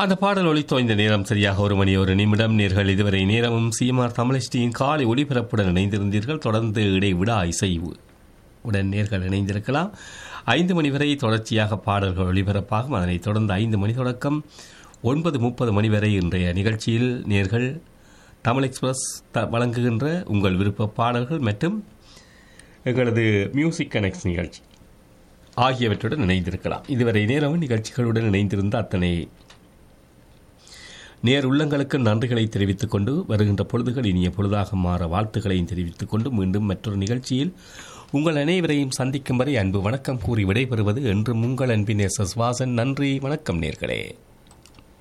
அந்த பாடல் ஒளித்தோய்ந்த நேரம் சரியாக ஒரு மணி ஒரு நிமிடம் நேர்கள் இதுவரை நேரமும் சீமார் தமிழஸ்டியின் காலை ஒளிபரப்புடன் இணைந்திருந்தீர்கள் தொடர்ந்து இடைவிடா இசைவு உடன் நேர்கள் இணைந்திருக்கலாம் ஐந்து மணி வரை தொடர்ச்சியாக பாடல்கள் ஒளிபரப்பாகும் அதனைத் தொடர்ந்து ஐந்து மணி தொடக்கம் ஒன்பது முப்பது மணி வரை இன்றைய நிகழ்ச்சியில் நேர்கள் தமிழ் எக்ஸ்பிரஸ் த வழங்குகின்ற உங்கள் விருப்ப பாடல்கள் மற்றும் எங்களது மியூசிக் கனெக்ட்ஸ் நிகழ்ச்சி ஆகியவற்றுடன் இணைந்திருக்கலாம் இதுவரை நேரமும் நிகழ்ச்சிகளுடன் இணைந்திருந்த அத்தனை நேர் உள்ளங்களுக்கு நன்றிகளை தெரிவித்துக் கொண்டு வருகின்ற பொழுதுகள் இனிய பொழுதாக மாற வாழ்த்துக்களையும் தெரிவித்துக் கொண்டு மீண்டும் மற்றொரு நிகழ்ச்சியில் உங்கள் அனைவரையும் சந்திக்கும் வரை அன்பு வணக்கம் கூறி விடைபெறுவது என்றும் உங்கள் அன்பின் எஸ் எஸ் வாசன் நன்றி வணக்கம் நேர்களே